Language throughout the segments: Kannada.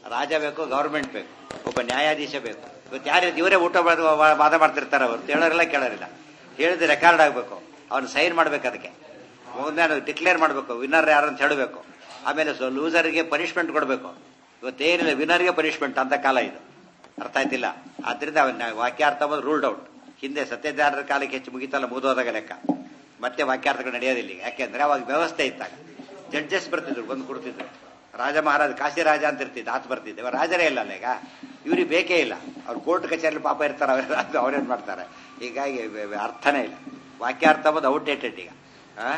ರಾಜ ಬೇಕು ಗೌರ್ಮೆಂಟ್ ಬೇಕು ಒಬ್ಬ ನ್ಯಾಯಾಧೀಶ ಬೇಕು ಇವತ್ತು ಯಾರು ಇವರೇ ಊಟ ಮಾಡೋದು ವಾದ ಮಾಡ್ತಿರ್ತಾರೆ ಅವರು ಹೇಳೋರಿಲ್ಲ ಕೇಳೋರಿಲ್ಲ ಹೇಳಿದ್ರೆ ರೆಕಾರ್ಡ್ ಆಗಬೇಕು ಅವ್ನು ಸೈನ್ ಮಾಡ್ಬೇಕು ಅದಕ್ಕೆ ಮುಂದೆ ಡಿಕ್ಲೇರ್ ಮಾಡಬೇಕು ವಿನ್ನರ್ ಯಾರು ಅಂತ ಹೇಳಬೇಕು ಆಮೇಲೆ ಲೂಸರ್ಗೆ ಪನಿಷ್ಮೆಂಟ್ ಕೊಡಬೇಕು ಇವತ್ತೇನಿಲ್ಲ ವಿನ್ನರ್ಗೆ ಪನಿಷ್ಮೆಂಟ್ ಅಂತ ಕಾಲ ಇದು ಅರ್ಥ ಆಯ್ತಿಲ್ಲ ಆದ್ರಿಂದ ಅವನ್ನ ವಾಕ್ಯಾರ್ಥ ರೂಲ್ಡ್ ಔಟ್ ಹಿಂದೆ ಸತ್ಯದಾರರ ಕಾಲಕ್ಕೆ ಹೆಚ್ಚು ಮುಗಿತಲ್ಲ ಮುಗಿದೋದಾಗ ಲೆಕ್ಕ ಮತ್ತೆ ವಾಕ್ಯಾರ್ಥಗಳು ನಡೆಯೋದಿಲ್ಲ ಈಗ. ಯಾಕೆಂದ್ರೆ ಅವಾಗ ವ್ಯವಸ್ಥೆ ಇದ್ದಾಗ ಜಡ್ಜಸ್ ಬರ್ತಿದ್ರು ಬಂದು ಕೊಡ್ತಿದ್ರು ರಾಜ ಮಹಾರಾಜ ಕಾಶಿ ರಾಜ ಅಂತ ಇರ್ತಿದ್ದ ಆತ ಬರ್ತಿದ್ದೆ ಇವಾಗ ರಾಜರೇ ಇಲ್ಲ ಅಲ್ಲ ಈಗ ಇವ್ರಿಗೆ ಬೇಕೇ ಇಲ್ಲ ಅವ್ರು ಕೋರ್ಟ್ ಕಚೇರಿ ಪಾಪ ಇರ್ತಾರೆ ಅವರೆಲ್ಲ ಅವ್ರೇನ್ ಮಾಡ್ತಾರೆ ಹೀಗಾಗಿ ವ- ವ- ಅರ್ಥನೇ ಇಲ್ಲ ವಾಕ್ಯಾರ್ಥ ಬಂದು ಔಟ್ಡೇಟೆಡ್ ಈಗ ಆ?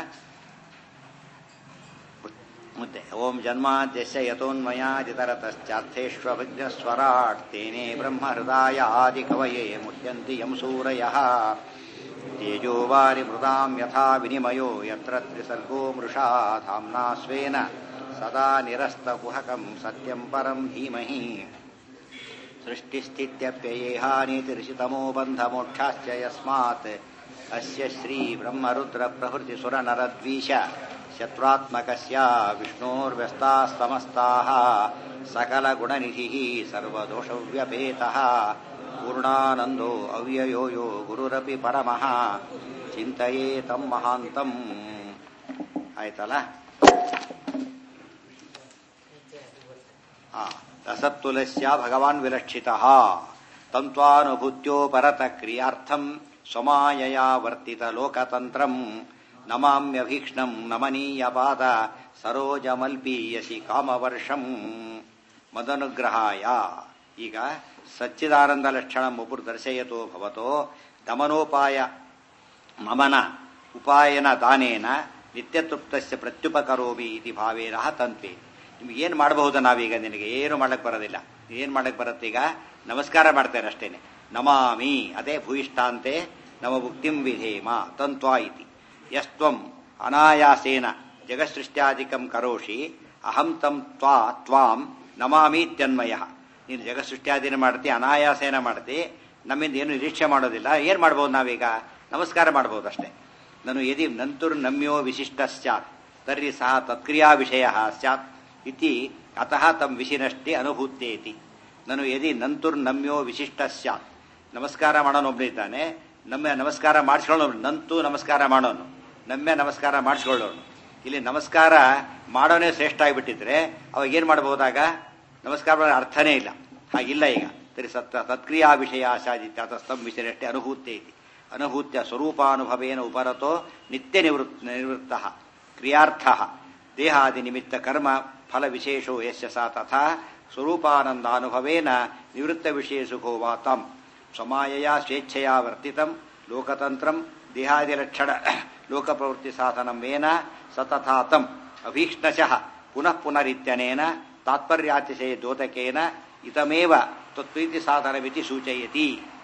ಮುದ್ದೆ ಓಂ ಜನ್ಮಾದ್ಯಸ್ಯ ಯಥೋನ್ಮಯಾದಿತರತಶ್ಚಾರ್ಥೇಷ್ವಭಿಜ್ಞಸ್ವರಾಟ್ ತೇನೇ ಬ್ರಹ್ಮ ಹೃದಯಾದಿ ಕವಯೇ ಮುಹ್ಯಂತಿ ಯಂ ಸೂರಯಃ ತೇಜೋವಾರಿ ಮೃದಾಂ ಯಥಾ ವಿನಿಮಯೋ ಯತ್ರ ತ್ರಿಸರ್ಗೋ ಮೃಷಾ ಧಾಮ್ನಾ ಸ್ವೇನ ಸದಾ ನಿರಸ್ತಕುಹಕಂ ಸತ್ಯಂ ಪರಂ ಧೀಮಹಿ ಸೃಷ್ಟಿಸ್ಥಿತ್ಯಪ್ಯಯೇಹಾನಿತಿರ್ಷಿತಮೋ ಬಂಧಮೋಕ್ಷಾಶ್ಚ ಯಸ್ಮಾತ್ ಅಸ್ಯ ಶ್ರೀ ಬ್ರಹ್ಮರುದ್ರ ಪ್ರಭೃತಿ ಸುರನರದ್ವೀಶ ಶತ್ರುತ್ಮಕಸ್ಯ ವಿಷ್ಣೋರ್ವ್ಯಸ್ತಾಸ್ತಮಸ್ತಾಃ ಸಕಲಗುಣನಿಧಿಃ ಸರ್ವದೋಷವ್ಯಪೇತಃ ಪೂರ್ಣಾನಂದೋ ಅವ್ಯಯೋ ಯೋ ಗುರುರಪಿ ಪರಮಃ ಚಿಂತೆಯೇ ತಂ ಮಹಾಂತಂ ಆಯ್ತಲ್ಲ ಆ, ರಸತ್ತುಲಸ್ಯ ಭಗವಾನ್ ವಿಲಕ್ಷಿತ ತಂತ್ವಾನುಭೂತ್ಯೋ ಪರತ ಕ್ರಿಯಾರ್ಥಂ ಸ್ವಮಾಯಯ ವರ್ತಿತ ಲೋಕತಂತ್ರಂ ನಮಾಮ್ಯಭೀಕ್ಷ್ಣಂ ನಮನೀಯ ಪಾದ ಸರೋಜಮಲ್ಪೀಯಸಿ ಕಾಮವರ್ಷಂ ಮದನುಗ್ರಹಾಯ ಈಗ ಸಚ್ಚಿದಾನಂದ ಲಕ್ಷಣ ಒಬ್ಬರು ದರ್ಶಯತೋ ಭವತೋ ದಮನೋಪಾಯ ಮಮನ ಉಪಾಯನ ದಾನೇನ ನಿತ್ಯತೃಪ್ತಸ್ಯ ಪ್ರತ್ಯುಪಕರೋಮಿ ಇತಿ ಭಾವೇನ ತಂತ್ವೆ ನಿಮ್ಗೆ ಏನು ಮಾಡಬಹುದು ನಾವೀಗ ನಿನಗೆ ಏನು ಮಾಡಕ್ ಬರೋದಿಲ್ಲ ಏನು ಮಾಡಕ್ ಬರುತ್ತೆ ಈಗ ನಮಸ್ಕಾರ ಮಾಡ್ತೇನೆ ಅಷ್ಟೇನೆ ನಮಾಮಿ ಅದೇ ಭೂಯಿಷ್ಠಾಂತೆ ನಮ ಮುಕ್ತಿಂ ವಿಧೇಮ ತಂತ್ವಾ ಇತಿ ಯಸ್ತ್ವಂ ಅನಾಯಾಸೇನ ಜಗತ್ಸೃಷ್ಟ್ಯಾದಿಕಂ ಕರೋಷಿ ಅಹಂ ತಂ ತ್ವಾ ತ್ವಾಂ ನಮಾಮೀತ್ಯನ್ಮಯ ನೀನು ಜಗತ್ಸೃಷ್ಟ್ಯಾದಿನ ಮಾಡ್ತಿ ಅನಾಯಾಸೇನ ಮಾಡ್ತಿ ನಮ್ಮಿಂದ ಏನು ನಿರೀಕ್ಷೆ ಮಾಡೋದಿಲ್ಲ ಏನ್ ಮಾಡ್ಬೋದು ನಾವೀಗ ನಮಸ್ಕಾರ ಮಾಡ್ಬೋದು ಅಷ್ಟೇ ನಾನು ಯದಿ ನಂತುರ್ ನಮ್ಯೋ ವಿಶಿಷ್ಟ ಸ್ಯಾತ್ ತರ್ರಿ ಸಹ ತತ್ಕ್ರಿಯಾ ವಿಷಯ ಸ್ಯಾತ್ ಇತಿ ಅತಃ ತಂ ವಿಶಿನಷ್ಟೇ ಅನುಭೂತ್ಯೇತಿ ನಾನು ಯದಿ ನಂತುರ್ ನಮ್ಯೋ ವಿಶಿಷ್ಟ ಸ್ಯಾತ್ ನಮಸ್ಕಾರ ಮಾಡೋನು ಒಬ್ಬನಿದ್ದಾನೆ ನಮ್ಮ ನಮಸ್ಕಾರ ಮಾಡಿಸ್ಕೊಳ್ಳೋನು ನಂತು ನಮಸ್ಕಾರ ಮಾಡೋನು ನಮ್ಮೆ ನಮಸ್ಕಾರ ಮಾಡಿಸ್ಕೊಳ್ಳೋನು ಇಲ್ಲಿ ನಮಸ್ಕಾರ ಮಾಡೋನೇ ಶ್ರೇಷ್ಠ ಆಗಿಬಿಟ್ಟಿದ್ರೆ ಅವಾಗ ಏನ್ ಮಾಡಬಹುದಾಗ ನಮಸ್ಕಾರ ಮಾಡೋ ಅರ್ಥನೇ ಇಲ್ಲ ಹಾಗಿಲ್ಲ ಈಗ ತರಿ ಸತ್ತ ತತ್ಕ್ರಿಯಾ ವಿಷಯ ಆಶಾದಿತ್ಯ ತಸ್ತಂ ವಿಷಯಷ್ಟೇ ಅನುಭೂತ್ಯ ಐತಿ ಅನುಭೂತ್ಯ ಸ್ವರೂಪಾನುಭವೇನ ಉಪರತೋ ನಿತ್ಯ ನಿವೃತ್ ನಿವೃತ್ತ ಕ್ರಿಯಾರ್ಥ ದೇಹಾದಿ ನಿಮಿತ್ತ ಕರ್ಮ ಫಲ ವಿಶೇಷೋ ಯಶ ಸಾ ತಥಾ ಸ್ವರೂಪಾನಂದಾನುಭವೇನ ನಿವೃತ್ತ ವಿಷಯ ಸುಖೋ ವಾ ತಂ ಸ್ವಮಾಯಯ ಸ್ವೇಚ್ಛೆಯ ವರ್ತಿತಂ ಲೋಕತಂತ್ರಂ ದೇಹಾದಿಲಕ್ಷಣ ಲೋಕಪ್ರವೃತ್ತಿ ಸಾಧನಂ ವೇನ ಸತಥಾ ತಂ ಅಭೀಕ್ಷ್ಣಶಃ ಪುನಃ ಪುನರಿತ್ಯನೇನ ತಾತ್ಪರ್ಯಾತಿಶಯ ದ್ಯೋತಕೇನ ಇತಮೇವ ತತ್ಪ್ರೀತಿ ಸಾಧನವಿತಿ ಸೂಚಯತಿ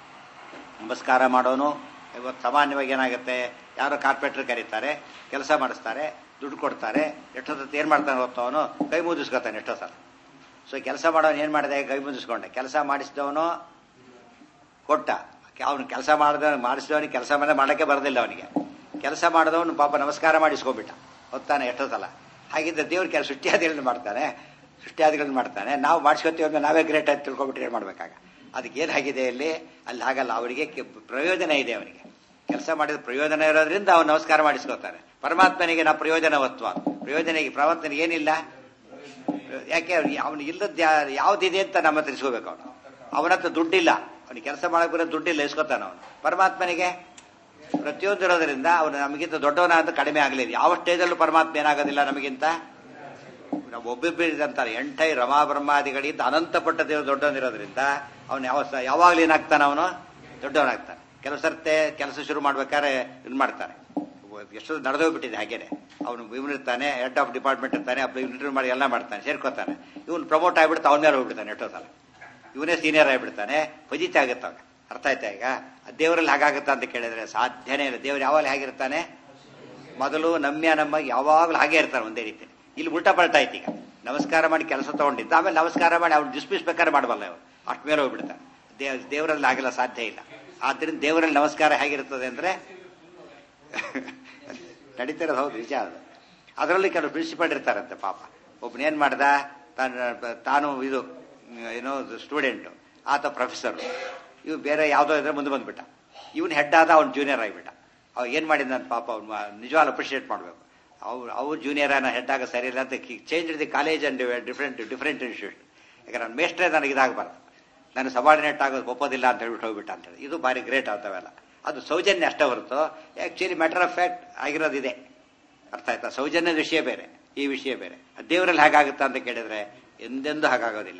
ನಮಸ್ಕಾರ ಮಾಡೋನು ಇವತ್ತು ಸಾಮಾನ್ಯವಾಗಿ ಏನಾಗುತ್ತೆ ಯಾರೋ ಕಾರ್ಪೆಂಟರ್ ಕರೀತಾರೆ ಕೆಲಸ ಮಾಡಿಸ್ತಾರೆ ದುಡ್ಡು ಕೊಡ್ತಾರೆ ಎಷ್ಟೊತ್ತು ಏನು ಮಾಡ್ತಾನೆ ಗೊತ್ತೋ ಅವನು ಕೈ ಮುದಿಸ್ಕೊತಾನೆ ಎಷ್ಟೋ ಸಲ ಸೊ ಕೆಲಸ ಮಾಡೋನು ಏನು ಮಾಡಿದೆ ಕೈ ಮುದಿಸ್ಕೊಂಡೆ ಕೆಲಸ ಮಾಡಿಸಿದವನು ಕೊಟ್ಟ ಅವನು ಕೆಲಸ ಮಾಡಿದ ಮಾಡಿಸಿದವನಿಗೆ ಕೆಲಸ ಮೇಲೆ ಮಾಡೋಕ್ಕೆ ಬರೋದಿಲ್ಲ ಅವನಿಗೆ ಕೆಲಸ ಮಾಡಿದವನು ಪಾಪ ನಮಸ್ಕಾರ ಮಾಡಿಸ್ಕೊಂಡ್ಬಿಟ್ಟ ಹೊತ್ತಾನೆ ಎಷ್ಟೋ ಸಲ ಹಾಗಿದ್ದ ದೇವ್ರ ಕೆಲಸ ಸೃಷ್ಟಿಯಾದಿಗಳನ್ನ ಮಾಡ್ತಾನೆ ಸೃಷ್ಟಿಯಾದಿಗಳನ್ನ ಮಾಡ್ತಾನೆ ನಾವು ಮಾಡಿಸ್ಕೊತೀವಿ ಅಂದ್ರೆ ನಾವೇ ಗ್ರೇಟ್ ಆಗಿ ತಿಳ್ಕೊಬಿಟ್ರೆ ಏನು ಮಾಡ್ಬೇಕಾಗ ಅದಕ್ಕೆ ಏನಾಗಿದೆ ಇಲ್ಲಿ ಅಲ್ಲಿ ಆಗಲ್ಲ ಅವರಿಗೆ ಕೆ- ಪ್ರಯೋಜನ ಇದೆ ಅವನಿಗೆ ಕೆಲಸ ಮಾಡಿದ ಪ್ರಯೋಜನ ಇರೋದ್ರಿಂದ ಅವನು ನಮಸ್ಕಾರ ಮಾಡಿಸ್ಕೋತಾನೆ ಪರಮಾತ್ಮನಿಗೆ ನಾ ಪ್ರಯೋಜನವತ್ವ ಪ್ರಯೋಜನ ಪ್ರವರ್ತನಿಗೆ ಏನಿಲ್ಲ ಯಾಕೆ ಅವನು ಇಲ್ಲದ ಯಾವ್ದಿದೆ ಅಂತ ನಮ್ಮ ಹತ್ರ ಇಸ್ಕೋಬೇಕು ಅವನು ಅವನ ಹತ್ರ ದುಡ್ಡಿಲ್ಲ ಅವನಿಗೆ ಕೆಲಸ ಮಾಡಕ್ ಬರೋ ದುಡ್ಡಿಲ್ಲ ಇಸ್ಕೋತಾನ ಅವನು ಪರಮಾತ್ಮನಿಗೆ ಪ್ರತಿಯೊಂದು ಇರೋದ್ರಿಂದ ಅವನು ನಮಗಿಂತ ದೊಡ್ಡವನ ಅಂತ ಕಡಿಮೆ ಆಗಲಿಲ್ಲ ಯಾವ ಸ್ಟೇಜಲ್ಲೂ ಪರಮಾತ್ಮ ಏನಾಗೋದಿಲ್ಲ ನಮಗಿಂತ ನಾವು ಒಬ್ಬೊಬ್ಬರು ಅಂತಾರೆ ಎಂಟೈ ರಮಾ ಬ್ರಹ್ಮಾದಿಗಳಿಂದ ಅನಂತಪಟ್ಟ ದೇವರು ದೊಡ್ಡವನಿರೋದ್ರಿಂದ ಅವನು ಯಾವ ಯಾವಾಗಲೂ ಏನಾಗ್ತಾನೆ ಅವನು ದೊಡ್ಡವನಾಗ್ತಾನೆ ಕೆಲವು ಸರ್ತೆ ಕೆಲಸ ಶುರು ಮಾಡ್ಬೇಕಾದ್ರೆ ಇದು ಮಾಡ್ತಾನೆ ಎಷ್ಟು ನಡೆದೋಗ್ಬಿಟ್ಟಿದೆ ಹಾಗೇನೆ ಅವನು ಇವನಿರ್ತಾನೆ ಹೆಡ್ ಆಫ್ ಡಿಪಾರ್ಟ್ಮೆಂಟ್ ಇರ್ತಾನೆ ಅಪ್ಪ ಇಂಟರ್ವ್ಯೂ ಮಾಡಿ ಎಲ್ಲ ಮಾಡ್ತಾನೆ ಸೇರ್ಕೋತಾನೆ ಇವನು ಪ್ರಮೋಟ್ ಆಗಿಬಿಡ್ತಾ ಅವನ ಮೇಲೆ ಹೋಗ್ಬಿಡ್ತಾನೆ ಎಷ್ಟೋ ಸಲ ಇವನೇ ಸೀನಿಯರ್ ಆಗಿಬಿಡ್ತಾನೆ ಫಜಿತ ಆಗುತ್ತೆ ಅವಾಗ ಅರ್ಥ ಆಯ್ತಾ ಈಗ ದೇವರಲ್ಲಿ ಹಾಗಾಗುತ್ತಾ ಅಂತ ಕೇಳಿದ್ರೆ ಸಾಧ್ಯನೇ ಇಲ್ಲ ದೇವ್ರು ಯಾವಾಗ ಹೇಗಿರ್ತಾನೆ ಮೊದಲು ನಮ್ಯ ನಮ್ಮ ಯಾವಾಗಲೂ ಹಾಗೆ ಇರ್ತಾನೆ ಒಂದೇ ರೀತಿ ಇಲ್ಲಿ ಉಲ್ಟಾ ಪಲ್ಟಾ ಆಯ್ತು ಈಗ ನಮಸ್ಕಾರ ಮಾಡಿ ಕೆಲಸ ತಗೊಂಡಿದ್ದ ಆಮೇಲೆ ನಮಸ್ಕಾರ ಮಾಡಿ ಅವ್ನು ಡಿಸ್ಮಿಸ್ ಬೇಕಾದ್ರೆ ಮಾಡಬಲ್ಲ ಇವ್ರು ಅಷ್ಟು ಮೇಲೆ ಹೋಗ್ಬಿಡ್ತಾನೆ ದೇವ್ ದೇವರಲ್ಲಿ ಆಗಿಲ್ಲ ಸಾಧ್ಯ ಇಲ್ಲ ಆದ್ರಿಂದ ದೇವರಲ್ಲಿ ನಮಸ್ಕಾರ ಹೇಗಿರ್ತದೆ ಅಂದ್ರೆ ನಡೀತಿರೋದು ಹೌದು ನಿಜ ಅದು ಅದರಲ್ಲಿ ಕೆಲವು ಪ್ರಿನ್ಸಿಪಲ್ ಇರ್ತಾರಂತೆ ಪಾಪ ಒಬ್ಬನೇನ್ ಮಾಡ್ದ ತಾನು ತಾನು ಇದು ಏನೋ ಸ್ಟೂಡೆಂಟು ಆತ ಪ್ರೊಫೆಸರ್ ಇವ್ ಬೇರೆ ಯಾವುದೋ ಇದ್ರೆ ಮುಂದೆ ಬಂದ್ಬಿಟ್ಟ ಇವನ್ ಹೆಡ್ ಆದ ಅವ್ನು ಜೂನಿಯರ್ ಆಗಿಬಿಟ್ಟ ಅವ್ ಏನ್ ಮಾಡಿದ ನನ್ನ ಪಾಪ ಅವ್ನು ನಿಜವಾಗ್ಲೂ ಅಪ್ರಿಷಿಯೇಟ್ ಮಾಡಬೇಕು ಅವ್ರು ಅವ್ರು ಜೂನಿಯರ್ ಅನ್ನೋ ಹೆಡ್ ಆಗ ಸರಿ ಇಲ್ಲ ಅಂತ change the college and different different institute ಯಾಕಂದ್ರೆ ನನ್ನ ಮೇಸ್ಟ್ರೇ ನನಗೆ ಇದಾಗಬಾರ್ದು ನಾನು ಸಬಾರ್ಡಿನೇಟ್ ಆಗೋದು ಒಪ್ಪೋದಿಲ್ಲ ಅಂತ ಹೇಳ್ಬಿಟ್ಟು ಹೋಗ್ಬಿಟ್ಟ ಅಂತ ಹೇಳಿ ಇದು ಭಾರಿ ಗ್ರೇಟ್ ಆಗ್ತವೆಲ್ಲ ಅದು ಸೌಜನ್ಯ ಅಷ್ಟೇ ಹೊರತು ಆಕ್ಚುಲಿ ಮ್ಯಾಟರ್ ಆಫ್ ಫ್ಯಾಕ್ಟ್ ಆಗಿರೋದಿದೆ ಅರ್ಥ ಆಯ್ತಾ ಸೌಜನ್ಯದ ವಿಷಯ ಬೇರೆ ಈ ವಿಷಯ ಬೇರೆ ದೇವರಲ್ಲಿ ಹೇಗಾಗುತ್ತಾ ಅಂತ ಕೇಳಿದ್ರೆ ಎಂದೆಂದೂ ಹಾಗಾಗೋದಿಲ್ಲ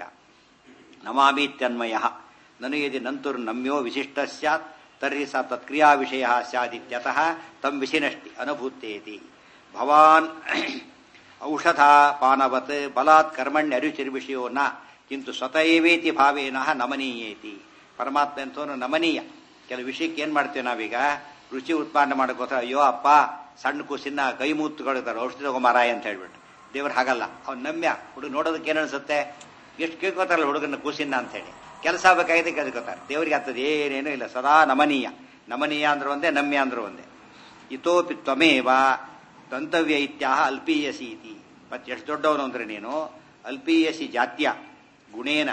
ನಮಾಮಿ ತನ್ಮಯ ನನು ಯದಿ ನಂತುರ್ ನಮ್ಯೋ ವಿಶಿಷ್ಟ ಸ್ಯಾತ್ ತರ್ಹಿ ಸ ತತ್ಕ್ರಿಯಾ ವಿಷಯ ಸ್ಯಾದಿತ್ಯತಃ ತಂ ವಿಶಿನಷ್ಟಿ ಅನುಭೂತೇತಿ ಭವಾನ್ ಔಷಧ ಪಾನವತ್ ಬಲಾತ್ ಕರ್ಮಣ್ಯ ಅರುಚಿರ್ವಿಷಯೋ ನ ಕಿಂತು ಸ್ವತಃವೇತಿ ಭಾವೇನ ನಮನೀಯೇತಿ ಪರಮಾತ್ಮ ಅಂತವನು ನಮನೀಯ ಕೆಲವು ವಿಷಯಕ್ಕೆ ಏನ್ ಮಾಡ್ತೇವೆ ನಾವೀಗ ರುಚಿ ಉತ್ಪಾದನೆ ಮಾಡೋಕ್ಕೋಸ್ಕರ ಅಯ್ಯೋ ಅಪ್ಪ ಸಣ್ಣ ಕೂಸಿನ ಕೈ ಮೂತ್ಕೊಳ್ತಾರೆ ಔಷಧಿ ತಗೊಂಬಾರಾಯ ಅಂತ ಹೇಳ್ಬಿಟ್ಟು ದೇವ್ರು ಹಾಗಲ್ಲ ಅವ್ನು ನಮ್ಯ ಹುಡುಗ ನೋಡೋದಕ್ಕೆ ಏನು ಅನ್ಸುತ್ತೆ ಎಷ್ಟು ಕೇಳ್ಕೊತಾರಲ್ಲ ಹುಡುಗನ ಕೂಸಿನ ಅಂತ ಹೇಳಿ ಕೆಲಸ ಬೇಕಾಗಿದೆ ಕೇಳ್ಕೊತಾರೆ ದೇವರಿಗೆ ಅಂತದ್ದು ಏನೇನೂ ಇಲ್ಲ ಸದಾ ನಮನೀಯ ನಮನೀಯ ಅಂದ್ರೆ ಒಂದೇ ನಮ್ಯ ಅಂದ್ರೆ ಒಂದೇ ಇತೋಪಿ ತ್ವಮೇವ ದಂತವ್ಯ ಇತ್ಯಾಹ ಅಲ್ಪೀಯಸಿ ಇತಿ ಮತ್ತೆ ಎಷ್ಟು ದೊಡ್ಡವನು ಅಂದ್ರೆ ನೀನು ಅಲ್ಪೀಯಸಿ ಜಾತ್ಯ ಗುಣೇನ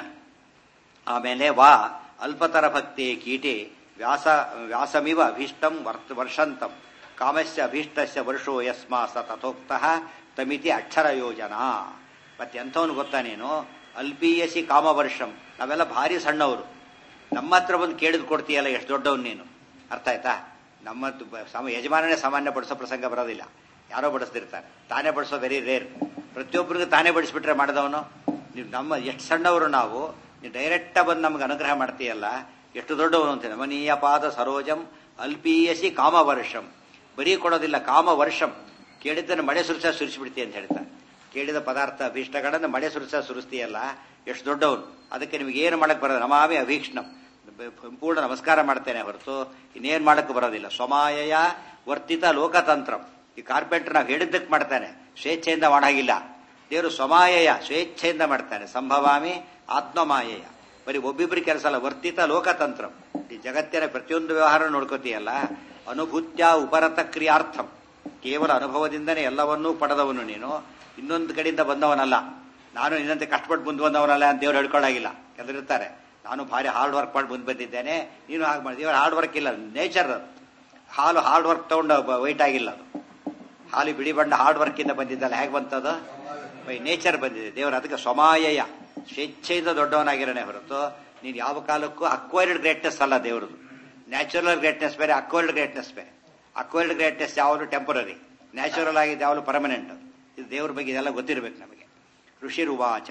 ಆಮೇಲೆ ವಾ ಅಲ್ಪತರ ಭಕ್ತಿ ಕೀಟೆ ವ್ಯಾಸ ವ್ಯಾಸಮಿವ ಅಭೀಷ್ಟಂ ವರ್ತ ವರ್ಷಂತಂ ಕಾಮಸ್ಯ ಅಭೀಷ್ಟಸ್ಯ ವರ್ಷೋ ಯಸ್ಮಾ ಸ ತಥೋಕ್ತಃ ತಮಿತಿ ಅಕ್ಷರ ಯೋಜನಾ ಮತ್ತೆ ಎಂಥವನು ಗೊತ್ತಾ ನೀನು ಅಲ್ಪೀಯಸಿ ಕಾಮವರ್ಷಂ ನಾವೆಲ್ಲ ಭಾರಿ ಸಣ್ಣವರು ನಮ್ಮ ಹತ್ರ ಬಂದು ಕೇಳಿದ್ ಕೊಡ್ತೀಯಲ್ಲ ಎಷ್ಟು ದೊಡ್ಡವನು ನೀನು ಅರ್ಥ ಆಯ್ತಾ ನಮ್ಮ ಸಮ ಯಜಮಾನನೇ ಸಾಮಾನ್ಯ ಬಡಿಸೋ ಪ್ರಸಂಗ ಬರೋದಿಲ್ಲ ಯಾರೋ ಬಡಿಸ್ತಿರ್ತಾರೆ ತಾನೇ ಬಡಿಸೋ ವೆರಿ ರೇರ್ ಪ್ರತಿಯೊಬ್ಬರಿಗೂ ತಾನೇ ಬಡಿಸ್ಬಿಟ್ರೆ ಮಾಡಿದವನು ನೀವು ನಮ್ಮ ಎಷ್ಟು ಸಣ್ಣವರು ನಾವು ನೀವು ಡೈರೆಕ್ಟ್ ಬಂದು ನಮ್ಗೆ ಅನುಗ್ರಹ ಮಾಡ್ತೀಯಲ್ಲ ಎಷ್ಟು ದೊಡ್ಡವನು ಅಂತ ನಮನೀಯ ಪಾದ ಸರೋಜಂ ಅಲ್ಪೀಯಸಿ ಕಾಮವರ್ಷಂ ಬರೀ ಕೊಡೋದಿಲ್ಲ ಕಾಮವರ್ಷಂ ಕೇಳಿದ್ದನ್ನು ಮಳೆ ಸುರಿಸ ಸುರಿಸ್ಬಿಡ್ತಿ ಅಂತ ಹೇಳ್ತಾರೆ ಕೇಳಿದ ಪದಾರ್ಥ ಅಭೀಷ್ಟಗಳನ್ನು ಮಳೆ ಸುರಿಸ ಸುರಿಸ್ತೀಯಲ್ಲ ಎಷ್ಟು ದೊಡ್ಡವನು ಅದಕ್ಕೆ ನಿಮ್ಗೆ ಏನು ಮಾಡಕ್ ಬರೋದು ನಮಾಮಿ ಅಭೀಕ್ಷ್ಣಂ ಸಂಪೂರ್ಣ ನಮಸ್ಕಾರ ಮಾಡ್ತೇನೆ ಹೊರತು ಇನ್ನೇನ್ ಮಾಡಕ್ ಬರೋದಿಲ್ಲ ಸ್ವಮಾಯಯ ವರ್ತಿತ ಲೋಕತಂತ್ರ ಈ ಕಾರ್ಪೆಂಟರ್ ನಾವು ಹೇಳಿದ್ದಕ್ಕೆ ಮಾಡ್ತಾನೆ ಸ್ವೇಚ್ಛೆಯಿಂದ ಮಾಡಾಗಿಲ್ಲ ದೇವರು ಸ್ವಮಾಯಯ ಸ್ವೇಚ್ಛೆಯಿಂದ ಮಾಡ್ತಾನೆ ಸಂಭವಾಮಿ ಆತ್ಮಮಾಯಯ ಬರೀ ಒಬ್ಬಿಬ್ಬರಿ ಕೆಲಸ ಅಲ್ಲ ವರ್ತಿತ ಲೋಕತಂತ್ರ ಈ ಜಗತ್ತಿನ ಪ್ರತಿಯೊಂದು ವ್ಯವಹಾರ ನೋಡ್ಕೋತೀಯಲ್ಲ ಅನುಭೂತ್ಯ ಉಪರತ ಕ್ರಿಯಾರ್ಥಂ ಕೇವಲ ಅನುಭವದಿಂದನೇ ಎಲ್ಲವನ್ನೂ ಪಡೆದವನು ನೀನು ಇನ್ನೊಂದು ಕಡೆಯಿಂದ ಬಂದವನಲ್ಲ ನಾನು ಇನ್ನಂತೆ ಕಷ್ಟಪಟ್ಟು ಮುಂದೆ ಬಂದವನಲ್ಲ ಅಂತ ದೇವ್ರು ಹೇಳ್ಕೊಳ್ಳಾಗಿಲ್ಲ ಕೆಲರಿರ್ತಾರೆ ನಾನು ಭಾರಿ ಹಾರ್ಡ್ ವರ್ಕ್ ಮಾಡಿ ಮುಂದೆ ಬಂದಿದ್ದೇನೆ ನೀನು ಹಾಗೆ ಮಾಡಿ ದೇವರ ಹಾರ್ಡ್ ವರ್ಕ್ ಇಲ್ಲ ನೇಚರ್ ಅದು ಹಾಲು ಹಾರ್ಡ್ ವರ್ಕ್ ತಗೊಂಡು ವೈಟ್ ಆಗಿಲ್ಲ ಅದು ಹಾಲು ಬಿಳಿ ಬಣ್ಣ ಹಾರ್ಡ್ ವರ್ಕ್ ಇಂದ ಬಂದಿದ್ದಲ್ಲ ಹೇಗೆ ಬಂತದು ಬೈ ನೇಚರ್ ಬಂದಿದೆ ದೇವರು ಅದಕ್ಕೆ ಸ್ವಮಾಯಯ ಸ್ವೇಚ್ಛೆಯಿಂದ ದೊಡ್ಡವನಾಗಿರೋನೆ ಹೊರತು ನೀನು ಯಾವ ಕಾಲಕ್ಕೂ ಅಕ್ವೈರ್ಡ್ ಗ್ರೇಟ್ನೆಸ್ ಅಲ್ಲ ದೇವ್ರದ್ದು ನ್ಯಾಚುರಲ್ ಗ್ರೇಟ್ನೆಸ್ ಬೇರೆ ಅಕ್ವೈರ್ಡ್ ಗ್ರೇಟ್ನೆಸ್ ಬೇರೆ ಅಕ್ವೈರ್ಡ್ ಗ್ರೇಟ್ನೆಸ್ ಯಾವುದು ಟೆಂಪರರಿ ನ್ಯಾಚುರಲ್ ಆಗಿದ್ದು ಯಾವುದು ಪರ್ಮನೆಂಟ್ ಇದು ದೇವ್ರ ಬಗ್ಗೆ ಇದೆಲ್ಲ ಗೊತ್ತಿರಬೇಕು ನಮಗೆ ಋಷಿರುವಾಚ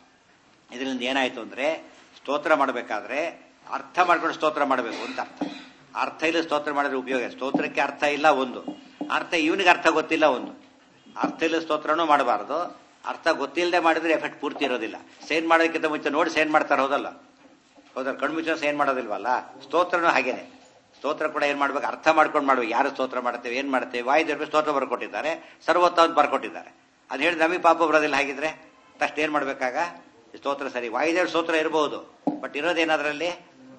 ಇದರಿಂದ ಏನಾಯ್ತು ಅಂದ್ರೆ ಸ್ತೋತ್ರ ಮಾಡಬೇಕಾದ್ರೆ ಅರ್ಥ ಮಾಡ್ಕೊಂಡು ಸ್ತೋತ್ರ ಮಾಡಬೇಕು ಅಂತ ಅರ್ಥ ಅರ್ಥ ಇಲ್ಲ ಸ್ತೋತ್ರ ಮಾಡಿದ್ರೆ ಉಪಯೋಗ ಸ್ತೋತ್ರಕ್ಕೆ ಅರ್ಥ ಇಲ್ಲ ಒಂದು ಅರ್ಥ ಇವನಿಗೆ ಅರ್ಥ ಗೊತ್ತಿಲ್ಲ ಒಂದು ಅರ್ಥ ಇಲ್ಲ ಸ್ತೋತ್ರನೂ ಮಾಡಬಾರದು ಅರ್ಥ ಗೊತ್ತಿಲ್ಲದೆ ಮಾಡಿದ್ರೆ ಎಫೆಕ್ಟ್ ಪೂರ್ತಿ ಇರೋದಿಲ್ಲ ಸೈನ್ ಮಾಡೋದಕ್ಕಿಂತ ಮುಂಚೆ ನೋಡಿ ಸೈನ್ ಮಾಡ್ತಾರೆ ಹೌದಲ್ಲ ಹೌದಲ್ಲ ಕಣ್ಮುಚ್ಚ ಸೈನ್ ಮಾಡೋದಿಲ್ವಲ್ಲ ಸ್ತೋತ್ರನೂ ಹಾಗೇನೆ ಸ್ತೋತ್ರ ಕೂಡ ಏನ್ ಮಾಡ್ಬೇಕು ಅರ್ಥ ಮಾಡ್ಕೊಂಡು ಮಾಡ್ಬೇಕು ಯಾರು ಸ್ತೋತ್ರ ಮಾಡ್ತೇವೆ ಏನ್ ಮಾಡ್ತೇವೆ ವಾಯುದೇವ್ರ ಸ್ತೋತ್ರ ಬರ್ಕೊಟ್ಟಿದ್ದಾರೆ ಸರ್ವತ್ತ ಬರ್ಕೊಟ್ಟಿದ್ದಾರೆ ಅದು ಹೇಳಿ ನಮಗೆ ಪಾಪ ಬರೋದಿಲ್ಲ ಹಾಗಿದ್ರೆ ತಕ್ಷಣ ಏನ್ ಮಾಡ್ಬೇಕಾಗ ಸ್ತೋತ್ರ ಸರಿ ವಾಯುದೇವ್ರ ಸ್ತೋತ್ರ ಇರಬಹುದು ಬಟ್ ಇರೋದೇನಾದ್ರಲ್ಲಿ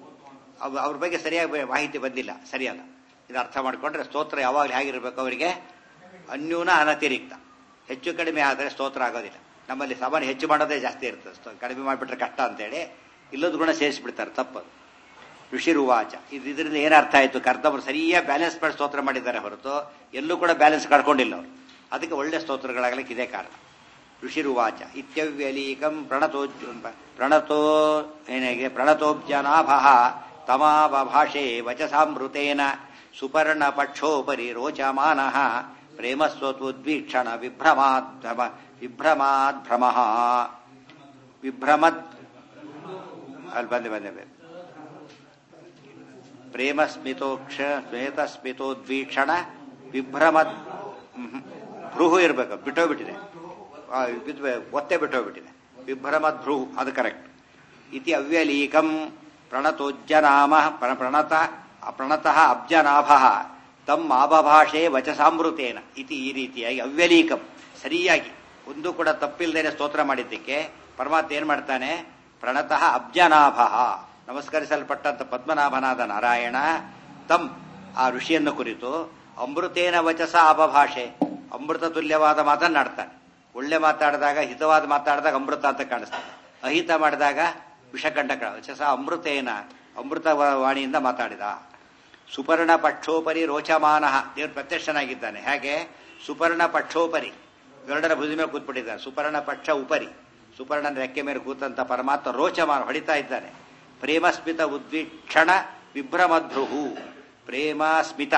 ಅವ್ರ ಬಗ್ಗೆ ಸರಿಯಾಗಿ ಮಾಹಿತಿ ಬಂದಿಲ್ಲ ಸರಿಯಲ್ಲ ಇದು ಅರ್ಥ ಮಾಡ್ಕೊಂಡ್ರೆ ಸ್ತೋತ್ರ ಯಾವಾಗಲೂ ಹೇಗಿರ್ಬೇಕು ಅವರಿಗೆ ಅನ್ಯೂನ ಅನತಿರಿಕ್ತ ಹೆಚ್ಚು ಕಡಿಮೆ ಆದರೆ ಸ್ತೋತ್ರ ಆಗೋದಿಲ್ಲ ನಮ್ಮಲ್ಲಿ ಸಾಮಾನ್ಯ ಹೆಚ್ಚು ಮಾಡೋದೇ ಜಾಸ್ತಿ ಇರ್ತದೆ ಕಡಿಮೆ ಮಾಡಿಬಿಟ್ರೆ ಕಷ್ಟ ಅಂತೇಳಿ ಇಲ್ಲದ ಗುಣ ಸೇರಿಸ್ಬಿಡ್ತಾರೆ ತಪ್ಪದು ಋಷಿರುವಾಚ ಇದು ಇದರಿಂದ ಏನು ಅರ್ಥ ಆಯ್ತು ಕರ್ತವ್ರು ಸರಿಯಾಗಿ ಬ್ಯಾಲೆನ್ಸ್ ಮಾಡಿ ಸ್ತೋತ್ರ ಮಾಡಿದ್ದಾರೆ ಹೊರತು ಎಲ್ಲೂ ಕೂಡ ಬ್ಯಾಲೆನ್ಸ್ ಕಳ್ಕೊಂಡಿಲ್ಲ ಅವರು ಅದಕ್ಕೆ ಒಳ್ಳೆ ಸ್ತೋತ್ರಗಳಾಗಲಿಕ್ಕೆ ಇದೇ ಕಾರಣ ಋಷಿರುವಾಚ ಇತ್ಯವ್ಯಲೀಕಂ ಪ್ರಣತೋ ಪ್ರಣತೋ ಏನಾಗಿದೆ ಪ್ರಣತೋಬ್ಜನಾಭ ತಮಾವಭಾಷೆ ವಚಸಾಮೃತೇನ ಸುಪರ್ಣ ಪಕ್ಷೋಪರಿ ರೋಚಮಾನ ಪ್ರೇಮಸ್ವತುದ್ವೀಕ್ಷಣ ವಿಭ್ರಮಾಧ್ರಮ ವಿಭ್ರಮಾಧ್ರಮ ವಿಭ್ರಮದ್ ಅಲ್ಲಿ ಬಂದೆ ಬಂದೆ ಬಂದೆ ಪ್ರೇಮ ಸ್ಮಿತೋಕ್ಷ ಸ್ಮೇತ ಸ್ಮಿತೋದ್ವೀಕ್ಷಣ ವಿಭ್ರಮದ್ ಭ್ರೂಹು ಇರ್ಬೇಕು ಬಿಟ್ಟೋಗ್ಬಿಟ್ಟಿದೆ ಒತ್ತೆ ಬಿಟ್ಟೋಗ್ಬಿಟ್ಟಿದೆ ವಿಭ್ರಮದ್ ಭ್ರೂ ಅದು ಕರೆಕ್ಟ್ ಇತಿ ಅವ್ಯಲೀಕಂ ಪ್ರಣತೋಜ್ಜನಾಮ ಪ್ರಣತ ಪ್ರಣತಃ ಅಬ್ಜನಾಭ ತಮ್ಮ ಆಬಭಾಷೆ ವಚಸಾಮೃತೇನ ಇತಿ ಈ ರೀತಿಯಾಗಿ ಅವ್ಯಲೀಕಂ ಸರಿಯಾಗಿ ಒಂದು ಕೂಡ ತಪ್ಪಿಲ್ದೇನೆ ಸ್ತೋತ್ರ ಮಾಡಿದ್ದಕ್ಕೆ ಪರಮಾತ್ಮ ಏನ್ ಮಾಡ್ತಾನೆ ಪ್ರಣತಃ ಅಬ್ಜನಾಭ ನಮಸ್ಕರಿಸಲ್ಪಟ್ಟಂತ ಪದ್ಮನಾಭನಾದ ನಾರಾಯಣ ತಮ್ ಆ ಋಷಿಯನ್ನು ಕುರಿತು ಅಮೃತೇನ ವಚಸ ಅಪಭಾಷೆ ಅಮೃತ ತುಲ್ಯವಾದ ಮಾತನ್ನಾಡ್ತಾನೆ ಒಳ್ಳೆ ಮಾತಾಡಿದಾಗ ಹಿತವಾದ ಮಾತಾಡಿದಾಗ ಅಮೃತ ಅಂತ ಕಾಣಿಸ್ತಾನೆ ಅಹಿತ ಮಾಡಿದಾಗ ವಿಷಕಂಠಕ ವಚಸ ಅಮೃತೇನ ಅಮೃತ ವಾಣಿಯಿಂದ ಮಾತಾಡಿದ ಸುಪರ್ಣ ಪಕ್ಷೋಪರಿ ರೋಚಮಾನ ದೇವ್ರು ಪ್ರತ್ಯಕ್ಷನಾಗಿದ್ದಾನೆ ಹೇಗೆ ಸುಪರ್ಣ ಪಕ್ಷೋಪರಿ ಗರುಡನ ಭುಜ ಮೇಲೆ ಕೂತ್ಬಿಟ್ಟಿದ್ದಾನೆ ಸುಪರ್ಣ ಪಕ್ಷ ಉಪರಿ ಸುಪರ್ಣನ ರೆಕ್ಕೆ ಮೇಲೆ ಕೂತಂತ ಪರಮಾತ್ಮ ರೋಚಮಾನ ಹೊಡಿತಾ ಇದ್ದಾನೆ ಪ್ರೇಮಸ್ಮಿತ ಉದ್ವೀಕ್ಷಣ ವಿಭ್ರಮದ್ಭೃಹು ಪ್ರೇಮ ಸ್ಮಿತ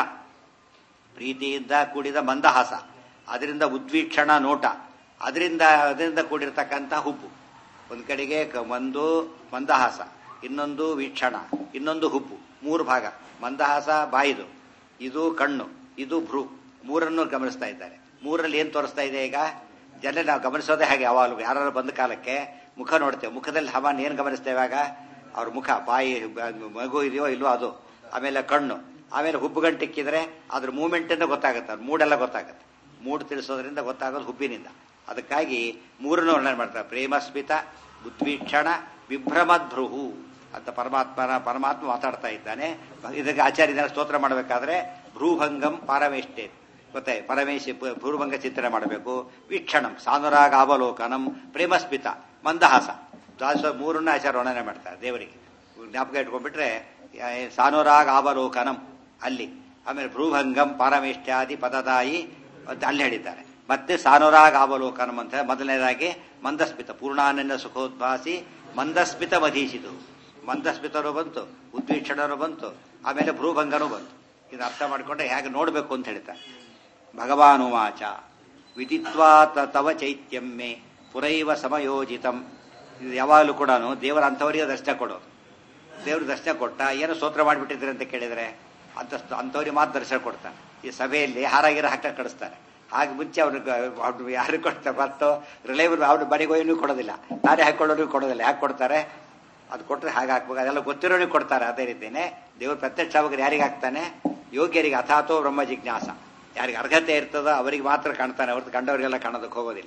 ಪ್ರೀತಿಯಿಂದ ಕೂಡಿದ ಮಂದಹಾಸ ಅದರಿಂದ ಉದ್ವೀಕ್ಷಣ ನೋಟ ಅದರಿಂದ ಅದರಿಂದ ಕೂಡಿರ್ತಕ್ಕಂಥ ಹುಬ್ಬು ಒಂದು ಕಡೆಗೆ ಕ- ಒಂದು ಮಂದಹಾಸ ಇನ್ನೊಂದು ವೀಕ್ಷಣ ಇನ್ನೊಂದು ಹುಬ್ಬು ಮೂರು ಭಾಗ ಮಂದಹಾಸ ಬಾಯಿದು ಇದು ಕಣ್ಣು ಇದು ಭ್ರೂ ಮೂರನ್ನು ಗಮನಿಸ್ತಾ ಇದ್ದಾರೆ ಮೂರಲ್ಲಿ ಏನ್ ತೋರಿಸ್ತಾ ಇದೆ ಈಗ ಜನ ನಾವು ಗಮನಿಸೋದೇ ಹಾಗೆ ಯಾವಾಗಲೂ ಯಾರು ಬಂದ ಕಾಲಕ್ಕೆ ಮುಖ ನೋಡ್ತೇವೆ ಮುಖದಲ್ಲಿ ಹವಾನ್ ಏನ್ ಗಮನಿಸ್ತೇವೆ ಆಗ ಅವ್ರ ಮುಖ ಬಾಯಿ ಬ- ಮಗು ಇದೆಯೋ ಇಲ್ವೋ ಅದು ಆಮೇಲೆ ಕಣ್ಣು ಆಮೇಲೆ ಹುಬ್ಬುಗಂಟಿಕ್ಕಿದ್ರೆ ಅದ್ರ ಮೂಮೆಂಟ್ ಗೊತ್ತಾಗುತ್ತೆ ಅದ್ರ ಮೂಡೆಲ್ಲ ಗೊತ್ತಾಗುತ್ತೆ ಮೂಡ್ ತಿಳಿಸೋದ್ರಿಂದ ಗೊತ್ತಾಗೋದು ಹುಬ್ಬಿನಿಂದ ಅದಕ್ಕಾಗಿ ಮೂರನ್ನು ವರ್ಣನೆ ಮಾಡ್ತಾರೆ ಪ್ರೇಮಸ್ಮಿತ ಉದ್ವೀಕ್ಷಣ ವಿಭ್ರಮದ್ಭೃಹು ಅಂತ ಪರಮಾತ್ಮನ ಪರಮಾತ್ಮ ಮಾತಾಡ್ತಾ ಇದ್ದಾನೆ ಇದಕ್ಕೆ ಆಚಾರ್ಯನ ಸ್ತೋತ್ರ ಮಾಡಬೇಕಾದ್ರೆ ಭ್ರೂಭಂಗಂ ಪಾರಮೇಷ್ಟೇ ಗೊತ್ತೇ ಪರಮೇಶಿ ಭ್ರೂಭಂಗ ಚಿಂತನೆ ಮಾಡಬೇಕು ವೀಕ್ಷಣಂ ಸಾನುರಾಗ ಅವಲೋಕನಂ ಪ್ರೇಮಸ್ಮಿತ ಮಂದಹಾಸ ದಾಸ ಮೂರನ್ನ ಆಚಾರ ವರ್ಣನೆ ಮಾಡ್ತಾರೆ ದೇವರಿಗೆ ಜ್ಞಾಪಕ ಇಟ್ಕೊಂಡ್ಬಿಟ್ರೆ ಆ, ಸಾನುರಾಗ ಅವಲೋಕನಂ ಅಲ್ಲಿ ಆಮೇಲೆ ಭ್ರೂಭಂಗಂ ಪಾರಮೇಷ್ಟ್ಯಾದಿ ಪದದಾಯಿ ಅಂತ ಅಲ್ಲಿ ಹೇಳಿದ್ದಾರೆ ಮತ್ತೆ ಸಾನುರಾಗ ಅವಲೋಕನಂ ಅಂತ ಮೊದಲನೇದಾಗಿ ಮಂದಸ್ಮಿತ ಪೂರ್ಣಾನಂದ ಸುಖೋದ್ಭಾಸಿ ಮಂದಸ್ಮಿತ ಮಧೀಸಿತು ಮಂದಸ್ಮಿತರು ಬಂತು ಉದ್ವೀಕ್ಷಣರು ಬಂತು ಆಮೇಲೆ ಭ್ರೂಭಂಗನೂ ಬಂತು ಇದು ಅರ್ಥ ಮಾಡಿಕೊಂಡ್ರೆ ಹೇಗೆ ನೋಡಬೇಕು ಅಂತ ಹೇಳ್ತಾರೆ ಭಗವಾನುವಾಚ ವಿದಿತ್ವಾ ತ- ತವ ಚೈತ್ಯಮ್ಮೆ ಪುರೈವ ಸಮಯೋಜಿತಂ ಇದು ಯಾವಾಗಲೂ ಕೂಡ ದೇವರ ಅಂಥವರಿಗೆ ದರ್ಶನ ಕೊಡೋದು ದೇವ್ರ ದರ್ಶನ ಕೊಟ್ಟ ಏನೋ ಸ್ತೋತ್ರ ಮಾಡಿಬಿಟ್ಟಿದ್ರೆ ಅಂತ ಕೇಳಿದ್ರೆ ಅಂತ ಅಂಥವ್ರಿಗೆ ಮಾತ್ರ ದರ್ಶನ ಕೊಡ್ತಾನೆ ಈ ಸಭೆಯಲ್ಲಿ ಹಾರಾಗಿರ ಹಾಕ ಕಳಿಸ್ತಾರೆ ಹಾಗೆ ಮುಂಚೆ ಅವ್ರಿಗೆ ಅವ್ರು ಯಾರು ಕೊಡ್ತಾರೆ ಮತ್ತು ರಿಲೈವರ್ ಅವ್ರ ಬಡಿಗೋಯ್ನೂ ಕೊಡೋದಿಲ್ಲ ತಾನೇ ಹಾಕೊಳ್ಳೋರಿಗೂ ಕೊಡೋದಿಲ್ಲ ಯಾಕೆ ಕೊಡ್ತಾರೆ ಅದು ಕೊಟ್ಟರೆ ಹಾಗೆ ಹಾಕ್ಬೇಕು ಅದೆಲ್ಲ ಗೊತ್ತಿರೋರಿಗೆ ಕೊಡ್ತಾರೆ ಅದೇ ರೀತಿನೇ ದೇವ್ರ ಪ್ರತ್ಯಕ್ಷ ಆವಾಗ ಯಾರಿಗೆ ಹಾಕ್ತಾನೆ ಯೋಗ್ಯರಿಗೆ ಅಥಾತೋ ಬ್ರಹ್ಮ ಜಿಜ್ಞಾಸ ಯಾರಿಗೆ ಅರ್ಹತೆ ಇರ್ತದೋ ಅವರಿಗೆ ಮಾತ್ರ ಕಾಣ್ತಾನೆ ಹೊರತು ಕಂಡವರಿಗೆಲ್ಲ ಕಾಣೋದಕ್ಕೆ ಹೋಗೋದಿಲ್ಲ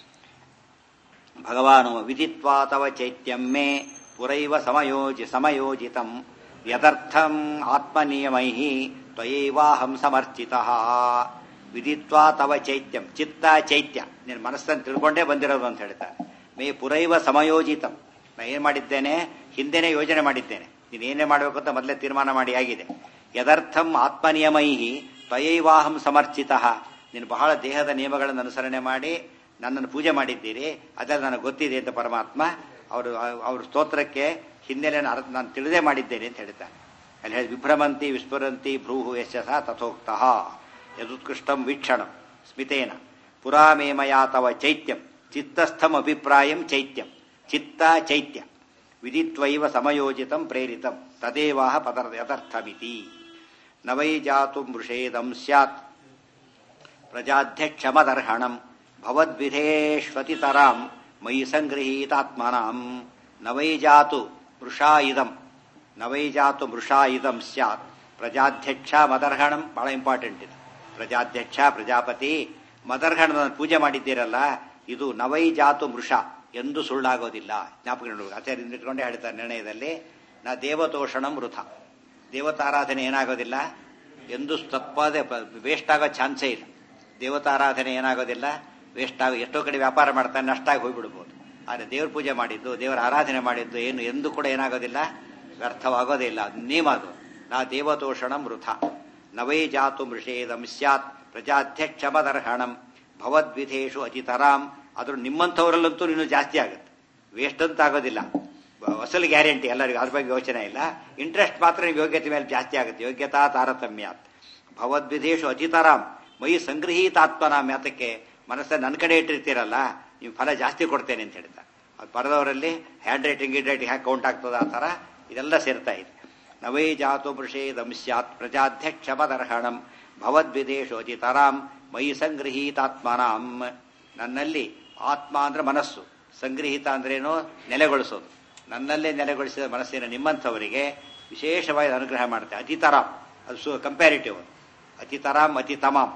ಭಗವಾನು ವಿದಿತ್ವಾ ತವ ಚೈತ್ಯಮ್ಮೆ ಪುರೈವ ಸಮಯೋಜಿ ಸಮಯೋಜಿತಂ ಯದರ್ಥಂ ಆತ್ಮನಿಯಮೈ ತ್ವಯೈವಾಹಂ ಸಮರ್ಚಿತ ವಿದಿತ್ವಾ ತವ ಚೈತ್ಯಂ ಚಿತ್ತ ಚೈತ್ಯ ನಿನ್ನ ಮನಸ್ಸನ್ನು ತಿಳ್ಕೊಂಡೇ ಬಂದಿರೋದು ಅಂತ ಹೇಳ್ತಾರೆ ಮೇ ಪುರೈವ ಸಮಯೋಜಿತಂ ನಾ ಏನ್ ಮಾಡಿದ್ದೇನೆ ಹಿಂದೆನೇ ಯೋಜನೆ ಮಾಡಿದ್ದೇನೆ ನೀನು ಏನೇ ಮಾಡಬೇಕು ಅಂತ ಮೊದಲೇ ತೀರ್ಮಾನ ಮಾಡಿ ಆಗಿದೆ ಯದರ್ಥಂ ಆತ್ಮನಿಯಮೈ ತ್ವಯೈವಾಹಂ ಸಮರ್ಚಿತ ನೀನು ಬಹಳ ದೇಹದ ನಿಯಮಗಳನ್ನು ಅನುಸರಣೆ ಮಾಡಿ ನನ್ನನ್ನು ಪೂಜೆ ಮಾಡಿದ್ದೀರಿ ಅದೆಲ್ಲ ನನಗೆ ಗೊತ್ತಿದೆ ಅಂತ ಪರಮಾತ್ಮ ಅವರು ಅವ್ರ ಸ್ತೋತ್ರಕ್ಕೆ ಹಿನ್ನೆಲೆ ನಾನು ತಿಳಿದೇ ಮಾಡಿದ್ದೇನೆ ಅಂತ ಹೇಳ್ತಾನೆ ಅಲ್ಲಿ ಹೇಳಿ ವಿಭ್ರಮಂತಿ ವಿಸ್ಫುರಂತಿ ಭ್ರೂಹು ಯಶಸ ತಥೋಕ್ತಃ ಯದುತ್ಕೃಷ್ಟಂ ವೀಕ್ಷಣಂ ಸ್ಮಿತೇನ ಪುರಾಮೇಮಯಾ ತವ ಚೈತ್ಯಂ ಚಿತ್ತಸ್ಥಂ ಅಭಿಪ್ರಾಯಂ ಚೈತ್ಯಂ ಚಿತ್ತ ಚೈತ್ಯ ವಿದಿತ್ವೈವ ಸಮಯೋಜಿತಂ ಪ್ರೇರಿತಂ ತದೇವಾಹ ಪದರ್ ಯಥರ್ಥಮಿತಿ ನವೈ ಜಾತು ಮೃಷೇದಂ ಸ್ಯಾತ್ ಪ್ರಜಾಧ್ಯಕ್ಷಮದರ್ಹಣಂ ಭವದ್ವಿಧೇಷ್ವತಿತರಾಂ ಮಯಿ ಸಂಗೃಹೀತಾತ್ಮನಾಂ ನವೈ ಜಾತು ಮೃಷಾ ಇದಂ ನವೈ ಜಾತು ಮೃಷಾ ಇದಂ ಸ್ಯಾತ್ ಪ್ರಜಾಧ್ಯಕ್ಷ ಮದರ್ಹಣಂ ಬಹಳ ಇಂಪಾರ್ಟೆಂಟ್ ಇದು ಪ್ರಜಾಧ್ಯಕ್ಷ ಪ್ರಜಾಪತಿ ಮದರ್ಹಣದ ಪೂಜೆ ಮಾಡಿದ್ದೀರಲ್ಲ ಇದು ನವೈ ಜಾತು ಮೃಷ ಎಂದು ಸುಳ್ಳಾಗೋದಿಲ್ಲ ಜ್ಞಾಪಕ ಆಚಾರ್ಯ ಇಟ್ಕೊಂಡೇ ಹೇಳ್ತಾರೆ ನಿರ್ಣಯದಲ್ಲಿ ನಾ ದೇವತೋಷಣಂ ವೃಥ ದೇವತಾರಾಧನೆ ಏನಾಗೋದಿಲ್ಲ ಎಂದು ತಪ್ಪದೆ ವೇಸ್ಟ್ ಆಗೋ ಚಾನ್ಸೇ ಇಲ್ಲ ದೇವತಾರಾಧನೆ ಏನಾಗೋದಿಲ್ಲ ವೇಸ್ಟ್ ಆಗೋ ಎಷ್ಟೋ ಕಡೆ ವ್ಯಾಪಾರ ಮಾಡ್ತಾನೆ ನಷ್ಟ ಆಗಿ ಹೋಗ್ಬಿಡ್ಬೋದು ಆದರೆ ದೇವ್ರ ಪೂಜೆ ಮಾಡಿದ್ದು ದೇವರ ಆರಾಧನೆ ಮಾಡಿದ್ದು ಏನು ಎಂದು ಕೂಡ ಏನಾಗೋದಿಲ್ಲ ವ್ಯರ್ಥವಾಗೋದೇ ಇಲ್ಲ ಅದು ನಿಯಮ ಅದು ನಾ ದೇವತೋಷಣಂ ವೃಥ ನವೈ ಜಾತು ಮೃಷೇದಂ ಸ್ಯಾತ್ ಪ್ರಜಾಧ್ಯಕ್ಷಮದರ್ಹಣಂ ಭವದ್ವಿಧೇಶು ಅತಿತರಾಂ ಆದ್ರೂ ನಿಮ್ಮಂಥವರಲ್ಲಂತೂ ಇನ್ನೂ ಜಾಸ್ತಿ ಆಗುತ್ತೆ ವೇಸ್ಟ್ ಅಂತ ಆಗೋದಿಲ್ಲ ಅಸಲು ಗ್ಯಾರಂಟಿ ಎಲ್ಲರಿಗೂ ಅದ್ರ ಬಗ್ಗೆ ಯೋಚನೆ ಇಲ್ಲ ಇಂಟ್ರೆಸ್ಟ್ ಮಾತ್ರ ನೀವು ಯೋಗ್ಯತೆ ಮೇಲೆ ಜಾಸ್ತಿ ಆಗುತ್ತೆ ಯೋಗ್ಯತಾ ತಾರತಮ್ಯ ಭವದ್ವಿಧೇಶು ಅತಿತರಾಂ ಮೈ ಸಂಗ್ರಹೀತಾತ್ಮನಾಮ್ ಯಾತಕ್ಕೆ ಮನಸ್ಸನ್ನು ನನ್ನ ಕಡೆ ಇಟ್ಟಿರ್ತೀರಲ್ಲ ನೀವು ಫಲ ಜಾಸ್ತಿ ಕೊಡ್ತೇನೆ ಅಂತ ಹೇಳ್ತಾರೆ ಅದು ಬರೆದವರಲ್ಲಿ ಹ್ಯಾಂಡ್ ರೈಟಿಂಗ್ ಗಿಡ್ ರೈಟಿಂಗ್ ಹ್ಯಾಕ್ ಕೌಂಟ್ ಆಗ್ತದ ಆ ಥರ ಇದೆಲ್ಲ ಸೇರ್ತಾ ಇದೆ ನವೈ ಜಾತು ಮೃಷೇದಂ ಸ್ಯಾತ್ ಪ್ರಜಾಧ್ಯಕ್ಷಮದರ್ಹಣಂ ಭವದ್ವಿದೇಶು ಅತಿತರಾಂ ಮೈ ಸಂಗೃಹೀತಾತ್ಮನಾಂ ನನ್ನಲ್ಲಿ ಆತ್ಮ ಅಂದ್ರೆ ಮನಸ್ಸು ಸಂಗೃಹೀತ ಅಂದ್ರೇನು ನೆಲೆಗೊಳಿಸೋದು ನನ್ನಲ್ಲೇ ನೆಲೆಗೊಳಿಸಿದ ಮನಸ್ಸಿನ ನಿಮ್ಮಂಥವರಿಗೆ ವಿಶೇಷವಾಗಿ ಅನುಗ್ರಹ ಮಾಡುತ್ತೆ ಅತಿತರಾಂ ಅದು ಸು ಕಂಪ್ಯಾರಿಟಿವ್ ಅತಿತರಾಂ ಅತಿ ತಮಾಂ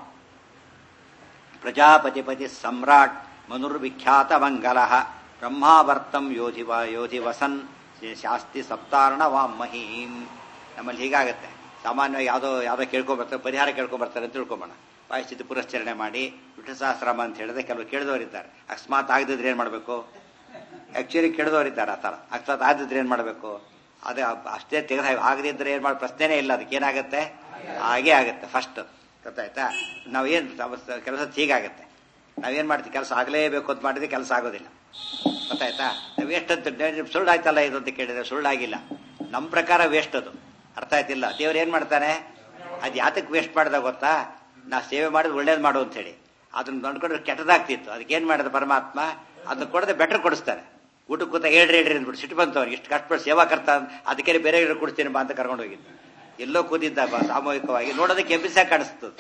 ಪ್ರಜಾಪತಿಪತಿ ಸಮ್ರಾಟ್ ಮನುರ್ವಿಖ್ಯಾತ ಮಂಗಲ ಬ್ರಹ್ಮಾವರ್ತಂ ಯೋಧಿ ಯೋಧಿ ವಸನ್ ಶಾಸ್ತಿ ಸಪ್ತಾರ್ಣ ವಾಂ ಮಹೀಂ ನಮ್ಮಲ್ಲಿ ಹೀಗಾಗತ್ತೆ ಸಾಮಾನ್ಯವಾಗಿ ಯಾವುದೋ ಯಾವುದೋ ಕೇಳ್ಕೊಂಬರ್ತಾರೆ ಪರಿಹಾರ ಕೇಳ್ಕೊಂಬರ್ತಾರೆ ಅಂತ ತಿಳ್ಕೊಂಬೋಣ ಪಾಯಶ್ಚಿತ್ತ ಪುರಸ್ಚರಣೆ ಮಾಡಿ ವಿಠಸಹಸ್ರಾಮ ಅಂತ ಹೇಳಿದ್ರೆ ಕೆಲವರು ಕೇಳಿದವರಿದ್ದಾರೆ ಅಕಸ್ಮಾತ್ ಆಗದಿದ್ರೆ ಏನು ಮಾಡಬೇಕು ಆಕ್ಚುಲಿ ಕೆಡದವರಿದ್ದಾರೆ ಆ ಥರ ಅರ್ಥಾತ್ ಆದಿದ್ರೆ ಏನು ಮಾಡಬೇಕು ಅದೇ ಅಷ್ಟೇ ತೆಗೆದು ಆಗದಿದ್ರೆ ಏನು ಮಾಡೋ ಪ್ರಶ್ನೆನೇ ಇಲ್ಲ ಅದಕ್ಕೆ ಏನಾಗುತ್ತೆ ಹಾಗೇ ಆಗುತ್ತೆ ಫಸ್ಟ್ ಗೊತ್ತಾಯ್ತಾ ನಾವೇನು ಕೆಲಸ ಹೀಗಾಗತ್ತೆ ನಾವೇನು ಮಾಡ್ತೀವಿ ಕೆಲಸ ಆಗಲೇಬೇಕು ಅಂತ ಮಾಡಿದ್ರೆ ಕೆಲಸ ಆಗೋದಿಲ್ಲ ಗೊತ್ತಾಯ್ತಾ ವೇಸ್ಟ್ ಅಂತ ಸುಳ್ಳು ಆಯ್ತಲ್ಲ ಇದು ಅಂತ ಕೇಳಿದ್ರೆ ಸುಳ್ಳಾಗಿಲ್ಲ ನಮ್ಮ ಪ್ರಕಾರ ವೇಸ್ಟ್ ಅದು ಅರ್ಥ ಆಯ್ತಿಲ್ಲ ದೇವ್ರು ಏನು ಮಾಡ್ತಾನೆ ಅದು ಯಾತಕ್ಕೆ ವೇಸ್ಟ್ ಮಾಡ್ದ ಗೊತ್ತಾ ನಾ ಸೇವೆ ಮಾಡಿದ್ರೆ ಒಳ್ಳೇದು ಮಾಡು ಅಂತ ಹೇಳಿ ಅದನ್ನ ನೋಡ್ಕೊಂಡ್ರೆ ಕೆಟ್ಟದಾಗ್ತಿತ್ತು ಅದಕ್ಕೆ ಏನು ಮಾಡಿದ ಪರಮಾತ್ಮ ಅದನ್ನ ಕೊಡದೆ ಬೆಟರ್ ಕೊಡಿಸ್ತಾರೆ ಊಟಕ್ಕೆ ಕೂತ ಹೇಳ್ರಿ ಹೇಳ್ರಿ ಅಂದ್ಬಿಟ್ಟು ಸಿಟ್ಟು ಬಂತು ಅವ್ನಿಗೆ ಇಷ್ಟು ಕಷ್ಟಪಟ್ಟು ಸೇವಾ ಕರ್ತ ಅದಕ್ಕೆ ಬೇರೆ ಕೊಡ್ತೀನಿ ಬಾ ಅಂತ ಕರ್ಕೊಂಡು ಹೋಗಿದ್ದು ಎಲ್ಲೋ ಕೂದಿದ್ದ ಬಾ ಸಾಮೂಹಿಕವಾಗಿ ನೋಡೋದಕ್ಕೆ ಎಬ್ಬಿಸಾಗಿ ಕಾಣಿಸ್ತದೆ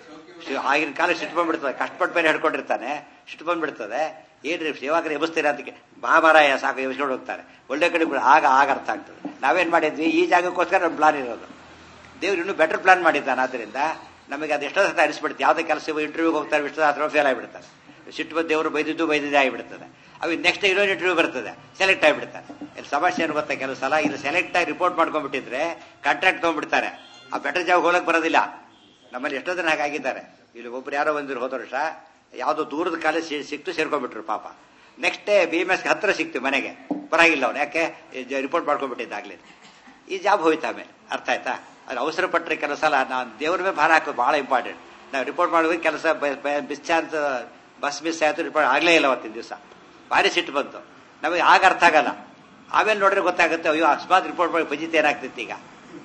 ಆಗಿನ ಕಾಲ ಸಿಟ್ಟು ಬಂದ್ಬಿಡ್ತದೆ ಕಷ್ಟಪಟ್ಟು ಬೇರೆ ಹಿಡ್ಕೊಂಡಿರ್ತಾನೆ ಸಿಟ್ಟು ಬಂದ್ಬಿಡ್ತದೆ ಏನ್ರಿ ಸೇವಾಕರು ಎಬ್ಬಿಸ್ತೀರಾ ಅದಕ್ಕೆ ಬಾ ಮಾರಾಯ ಸಾಕು ಎಬ್ಬಿಸ್ಕೊಂಡು ಹೋಗ್ತಾರೆ ಒಳ್ಳೆ ಕಡೆ ಕೂಡ ಆಗ ಆಗ ಅರ್ಥ ಆಗ್ತದೆ ನಾವೇನ್ ಮಾಡಿದ್ವಿ ಈ ಜಾಗಕ್ಕೋಸ್ಕರ ನಮ್ಮ ಪ್ಲಾನ್ ಇರೋದು ದೇವ್ರು ಇನ್ನೂ ಬೆಟರ್ ಪ್ಲಾನ್ ಮಾಡಿದ್ದಾನೆ ಆದ್ರಿಂದ ನಮಗೆ ಅದು ಎಷ್ಟೋ ಸತ ಅನಿಸ್ಬಿಡುತ್ತೆ ಯಾವುದೇ ಕೆಲಸ ಇಂಟರ್ವ್ಯೂಗೆ ಹೋಗ್ತಾರೆ ಇಷ್ಟು ಹತ್ರ ಫೇಲ್ ಆಗಿಬಿಡ್ತಾರೆ ಸಿಟ್ಟು ಬಂದು ದೇವರು ಬೈದಿದ್ದು ಬೈದಿದ್ದೇ ಆಗಿಬಿಡ್ತದೆ ಅವು ನೆಕ್ಸ್ಟ್ ಇನ್ನೊಂದು ಇಂಟರ್ವ್ಯೂ ಬರ್ತದೆ ಸೆಲೆಕ್ಟ್ ಆಗಿಬಿಡ್ತಾರೆ ಇಲ್ಲಿ ಸಮಸ್ಯೆ ಏನು ಗೊತ್ತಾ ಕೆಲವು ಸಲ ಇಲ್ಲಿ ಸೆಲೆಕ್ಟ್ ಆಗಿ ರಿಪೋರ್ಟ್ ಮಾಡ್ಕೊಂಡ್ಬಿಟ್ಟಿದ್ರೆ ಕಾಂಟ್ರಾಕ್ಟ್ ತೊಗೊಂಡ್ಬಿಡ್ತಾರೆ ಆ ಬೆಟರ್ ಜಾಬ್ ಹೋಗಕ್ಕೆ ಬರೋದಿಲ್ಲ ನಮ್ಮಲ್ಲಿ ಎಷ್ಟೋ ಜನ ಹಾಗಾಗಿದ್ದಾರೆ ಇಲ್ಲಿ ಒಬ್ರು ಯಾರೋ ಬಂದಿರು ಹೋದ ವರ್ಷ ಯಾವುದೋ ದೂರದ ಕಾಲೇಜ್ ಸಿಕ್ತು ಸೇರ್ಕೊಂಡ್ಬಿಟ್ರು ಪಾಪ next day B M S ಹತ್ರ ಸಿಕ್ತು ಮನೆಗೆ ಪರವಾಗಿಲ್ಲ ಅವ್ನು ಯಾಕೆ ರಿಪೋರ್ಟ್ ಮಾಡ್ಕೊಂಡ್ಬಿಟ್ಟಿದ್ದಾಗ್ಲಿ ಈ ಜಾಬ್ ಹೋಯ್ತು ಆಮೇಲೆ ಅರ್ಥ ಆಯ್ತಾ ಅದು ಅವಸರ ಪಟ್ಟರೆ ಕೆಲಸ ಅಲ್ಲ ನಾವು ದೇವ್ರ ಮೇಲೆ ಭಾರ ಹಾಕೋದು ಬಹಳ ಇಂಪಾರ್ಟೆಂಟ್ ನಾವು ರಿಪೋರ್ಟ್ ಮಾಡುವಾಗ ಕೆಲಸ ಮಿಸ್ ಚಾನ್ಸ್ ಬಸ್ ಮಿಸ್ ಆಯ್ತು ರಿಪೋರ್ಟ್ ಆಗಲೇ ಇಲ್ಲ ಅವತ್ತಿನ ದಿವಸ ಭಾರಿ ಸಿಟ್ಟು ಬಂತು ನಮಗೆ ಆಗ ಅರ್ಥ ಆಗಲ್ಲ ಆಮೇಲೆ ನೋಡ್ರೆ ಗೊತ್ತಾಗುತ್ತೆ ಅಯ್ಯೋ ಅಕಸ್ಮಾತ್ ರಿಪೋರ್ಟ್ ಮಾಡಿ ಬಜಿತ್ ಏನಾಗ್ತಿತ್ತು ಈಗ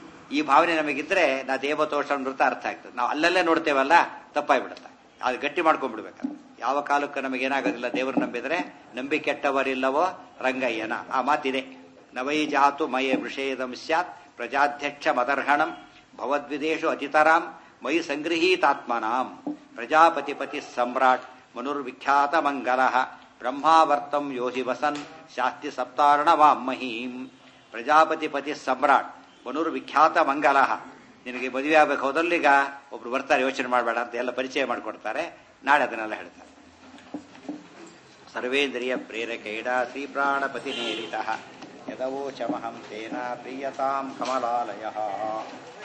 ಈ ಭಾವನೆ ನಮಗಿದ್ರೆ ನಾ ದೇವತೋಷ ನೃತ ಅರ್ಥ ಆಗ್ತದೆ ನಾವು ಅಲ್ಲಲ್ಲೇ ನೋಡ್ತೇವಲ್ಲ ತಪ್ಪಾಗ್ಬಿಡುತ್ತೆ ಅದು ಗಟ್ಟಿ ಮಾಡ್ಕೊಂಡ್ಬಿಡ್ಬೇಕು ಯಾವ ಕಾಲಕ್ಕೂ ನಮಗೇನಾಗೋದಿಲ್ಲ ದೇವರು ನಂಬಿದ್ರೆ ನಂಬಿ ಕೆಟ್ಟವರಿಲ್ಲವೋ ರಂಗಯ್ಯನ ಆ ಮಾತಿದೆ ನವೈ ಜಾತು ಮಯ ವಿಷೇದಂ ಸ್ಯಾತ್ ಪ್ರಜಾಧ್ಯಕ್ಷ ಮದರ್ಹಣಂ ಭವದ್ವಿದೇಶು ಅತಿತರಾಂ ಮೈ ಸಂಗೃಹೀತಾತ್ಮನಾಂ ಪ್ರಜಾಪತಿಪತಿ ಸಮ್ರಾಟ್ ಮನುರ್ವಿಖ್ಯಾತ ಮಂಗಲ ಬ್ರಹ್ಮಾವರ್ತಂ ಯೋಧಿ ವಸನ್ ಶಾಸ್ತಿ ಸಪ್ತಾರಣ ವಾಮಹೀಂ ಪ್ರಜಾಪತಿಪತಿ ಸಮ್ರಾಟ್ ಮನುರ್ವಿಖ್ಯಾತ ಮಂಗಲ ನಿನಗೆ ಮದುವೆ ಆಗ್ಬೇಕು ಹೋದಲ್ಲೀಗ ಒಬ್ರು ಬರ್ತಾರೆ ಯೋಚನೆ ಮಾಡಬೇಡ ಅಂತ ಎಲ್ಲ ಪರಿಚಯ ಮಾಡಿಕೊಡ್ತಾರೆ ನಾಳೆ ಅದನ್ನೆಲ್ಲ ಹೇಳ್ತಾರೆ ಸರ್ವೇಂದ್ರಿಯ ಪ್ರೇರಕೇಡ ಶ್ರೀ ಪ್ರಾಣಪತಿ ನೇರಿತ ಯದವೋಚಮಹಂ ತೇನ ಪ್ರೀಯತಾಂ ಕಮಲಾಲಯ